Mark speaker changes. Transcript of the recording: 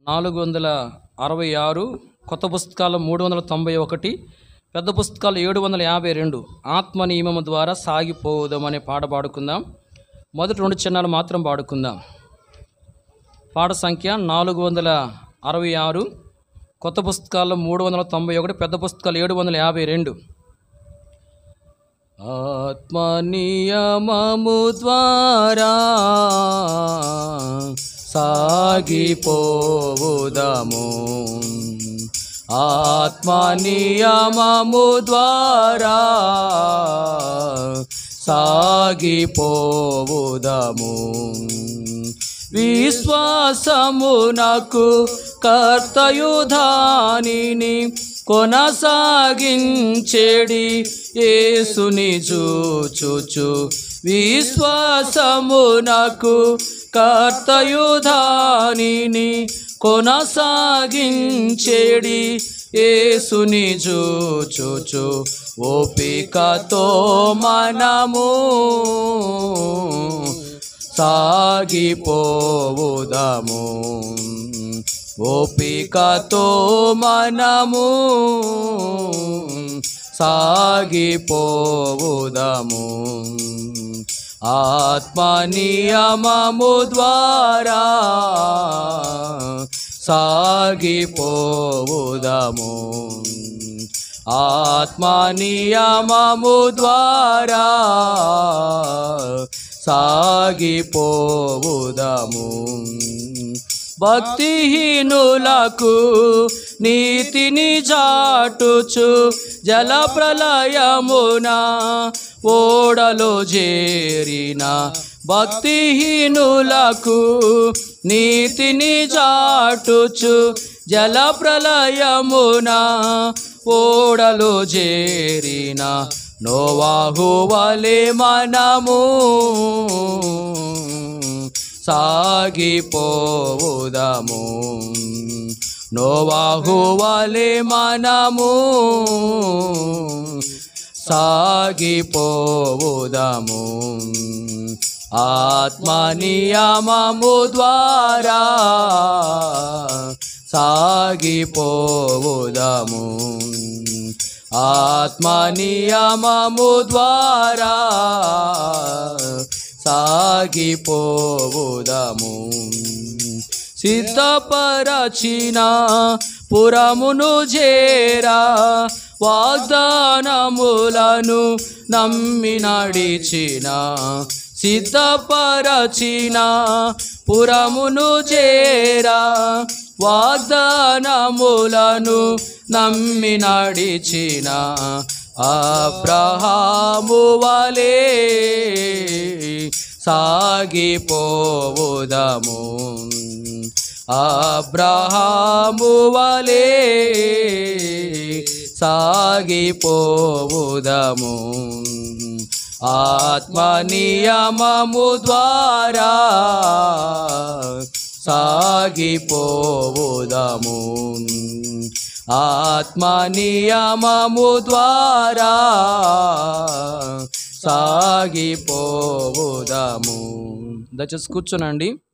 Speaker 1: నాలుగు వందల అరవై ఆరు కొత్త పుస్తకాలు మూడు వందల తొంభై ఒకటి పెద్ద పుస్తకాలు ఏడు వందల యాభై రెండు ఆత్మ నియమము ద్వారా సాగిపోదాం అనే పాట పాడుకుందాం మొదటి రెండు చిన్నాలు మాత్రం పాడుకుందాం పాట సంఖ్య నాలుగు వందల అరవై ఆరు కొత్త పుస్తకాల్లో మూడు వందల తొంభై ఒకటి పెద్ద పుస్తకాలు ఏడు వందల యాభై రెండు ఆత్మ నియమము ద్వారా సాగిపోవుదము ఆత్మ నియమము ద్వారా సాగిపోవుదము విశ్వాసమునకు కర్తయుధానిని కొనసాగించేడి యేసుని చూచుచు విశ్వాసమునకు కర్తయుధానిని కొనసాగించేడి యేసుని చూచుచు ఓపికతో మనము సాగిపోవుదము ఓపికతో మనము సాగిపోవుదము ఆత్మ నియమము ద్వారా సాగిపోవుదము ఆత్మ నియమము ద్వారా సాగిపోవుదము భక్తిహీనులకు నీతిని చాటుచు జల ప్రళయమున ఓడలో చేరిన భక్తిహీనులకు నీతిని చాటుచు జల ప్రళయమున ఓడలో చేరిన నోవాహు వలె మనము సాగిపోవుదము నోవాహు వలె మనము సాగిపోవుదము ఆత్మ నియమము ద్వారా సాగిపోవుదము ఆత్మ నియమము ద్వారా సాగిపోవుదము సిద్ధపరచిన పురమును చేరా వాగ్దానములను నమ్మి నడిచిన సిద్ధపరచిన పురమును చేరా వాగ్దానములను నమ్మి నడిచిన అబ్రహాము వలే సాగిపోవుదము అబ్రహాము వలే సాగిపోవుదము ఆత్మ నియమము ద్వారా సాగిపోవుదము ఆత్మ నియమము ద్వారా సాగిపోవుదము దయచేసి కూర్చోనండి